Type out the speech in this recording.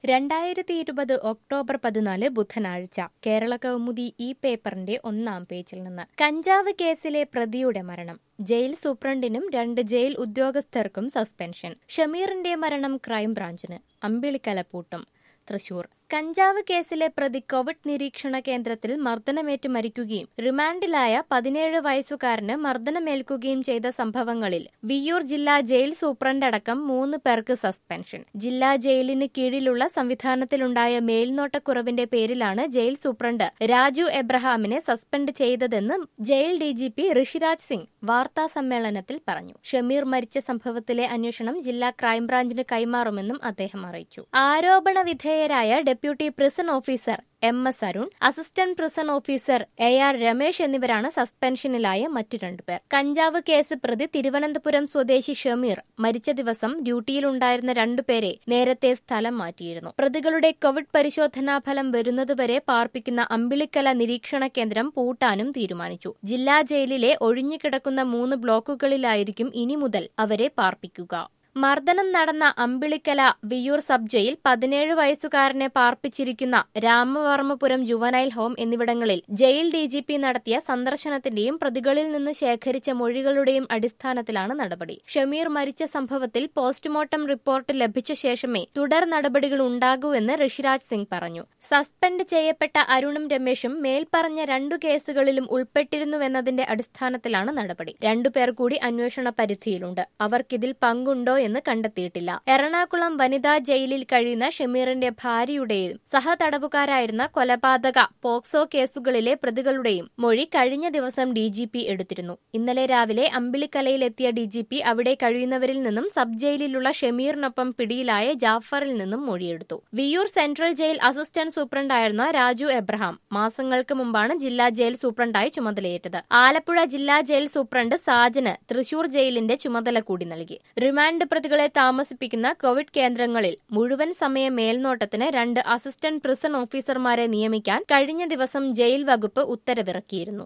രണ്ടായിരത്തി ഇരുപത് ഒക്ടോബർ പതിനാല് ബുധനാഴ്ച കേരള കൗമുദി ഈ പേപ്പറിന്റെ ഒന്നാം പേജിൽ നിന്ന് കഞ്ചാവ് കേസിലെ പ്രതിയുടെ മരണം ജയിൽ സൂപ്രണ്ടിനും രണ്ട് ജയിൽ ഉദ്യോഗസ്ഥർക്കും സസ്പെൻഷൻ ഷമീറിന്റെ മരണം ക്രൈംബ്രാഞ്ചിന് അമ്പിളിക്കല പൂട്ടും തൃശൂർ കഞ്ചാവ് കേസിലെ പ്രതി കോവിഡ് നിരീക്ഷണ കേന്ദ്രത്തിൽ മർദ്ദനമേറ്റ് മരിക്കുകയും റിമാൻഡിലായ പതിനേഴ് വയസ്സുകാരന് മർദ്ദനമേൽക്കുകയും ചെയ്ത സംഭവങ്ങളിൽ വിയ്യൂർ ജില്ലാ ജയിൽ സൂപ്രണ്ട് അടക്കം മൂന്ന് പേർക്ക് സസ്പെൻഷൻ ജില്ലാ ജയിലിന് കീഴിലുള്ള സംവിധാനത്തിലുണ്ടായ മേൽനോട്ടക്കുറവിന്റെ പേരിലാണ് ജയിൽ സൂപ്രണ്ട് രാജു എബ്രഹാമിനെ സസ്പെൻഡ് ചെയ്തതെന്ന് ജയിൽ ഡിജിപി ഋഷിരാജ് സിംഗ് വാർത്താ സമ്മേളനത്തിൽ പറഞ്ഞു ഷമീർ മരിച്ച സംഭവത്തിലെ അന്വേഷണം ജില്ലാ ക്രൈംബ്രാഞ്ചിന് കൈമാറുമെന്നും അദ്ദേഹം അറിയിച്ചു ആരോപണ വിധേയരായ deputy prison officer M S Arun assistant prison officer A R Ramesh എന്നിവരാണ് സസ്പെൻഷനിലായ മറ്റു രണ്ടുപേർ കഞ്ചാവ് കേസ് പ്രതി തിരുവനന്തപുരം സ്വദേശി ഷമീർ മരിച്ച ദിവസം ഡ്യൂട്ടിയിലുണ്ടായിരുന്ന രണ്ടുപേരെ നേരത്തെ സ്ഥലം മാറ്റിയിരുന്നു പ്രതികളുടെ കോവിഡ് പരിശോധനാ ഫലം വരുന്നതുവരെ പാർപ്പിക്കുന്ന അമ്പിളിക്കല നിരീക്ഷണ കേന്ദ്രം പൂട്ടാനും തീരുമാനിച്ചു ജില്ലാ ജയിലിലെ ഒഴിഞ്ഞുകിടക്കുന്ന മൂന്ന് ബ്ലോക്കുകളിലായിരിക്കും ഇനി മുതൽ അവരെ പാർപ്പിക്കുക മർദ്ദനം നടന്ന അമ്പിളിക്കല വിയൂർ സബ് ജയിൽ പതിനേഴ് വയസ്സുകാരനെ പാർപ്പിച്ചിരിക്കുന്ന രാമവർമ്മപുരം ജുവനൈൽ ഹോം എന്നിവിടങ്ങളിൽ ജയിൽ ഡിജിപി നടത്തിയ സന്ദർശനത്തിന്റെയും പ്രതികളിൽ നിന്ന് ശേഖരിച്ച മൊഴികളുടെയും അടിസ്ഥാനത്തിലാണ് നടപടി ഷമീർ മരിച്ച സംഭവത്തിൽ പോസ്റ്റ്മോർട്ടം റിപ്പോർട്ട് ലഭിച്ച ശേഷമേ തുടർ നടപടികൾ ഉണ്ടാകൂ എന്ന് ഋഷിരാജ് സിംഗ് പറഞ്ഞു സസ്പെൻഡ് ചെയ്യപ്പെട്ട അരുണും രമേശും മേൽപ്പറഞ്ഞ രണ്ടു കേസുകളിലും ഉൾപ്പെട്ടിരുന്നുവെന്നതിന്റെ അടിസ്ഥാനത്തിലാണ് നടപടി രണ്ടുപേർ കൂടി അന്വേഷണ പരിധിയിലുണ്ട് അവർക്കിതിൽ പങ്കുണ്ടോ എന്ന് കണ്ടെത്തിയിട്ടില്ല എറണാകുളം വനിതാ ജയിലിൽ കഴിയുന്ന ഷമീറിന്റെ ഭാര്യയുടെയും സഹതടവുകാരായിരുന്ന കൊലപാതക പോക്സോ കേസുകളിലെ പ്രതികളുടെയും മൊഴി കഴിഞ്ഞ ദിവസം ഡിജിപി എടുത്തിരുന്നു ഇന്നലെ രാവിലെ അമ്പിളിക്കലയിലെത്തിയ ഡിജിപി അവിടെ കഴിയുന്നവരിൽ നിന്നും സബ് ജയിലിലുള്ള ഷമീറിനൊപ്പം പിടിയിലായ ജാഫറിൽ നിന്നും മൊഴിയെടുത്തു വിയൂർ സെൻട്രൽ ജയിൽ അസിസ്റ്റന്റ് സൂപ്രണ്ടായിരുന്ന രാജു എബ്രഹാം മാസങ്ങൾക്ക് മുമ്പാണ് ജില്ലാ ജയിൽ സൂപ്രണ്ടായി ചുമതലയേറ്റത് ആലപ്പുഴ ജില്ലാ ജയിൽ സൂപ്രണ്ട് സാജന് തൃശൂർ ജയിലിന്റെ ചുമതല കൂടി നൽകി റിമാൻഡ് പ്രതികളെ താമസിപ്പിക്കുന്ന കോവിഡ് കേന്ദ്രങ്ങളിൽ മുഴുവൻ സമയ മേൽനോട്ടത്തിന് രണ്ട് അസിസ്റ്റന്റ് പ്രിസൺ ഓഫീസർമാരെ നിയമിക്കാൻ കഴിഞ്ഞ ദിവസം ജയിൽ വകുപ്പ് ഉത്തരവിറക്കിയിരുന്നു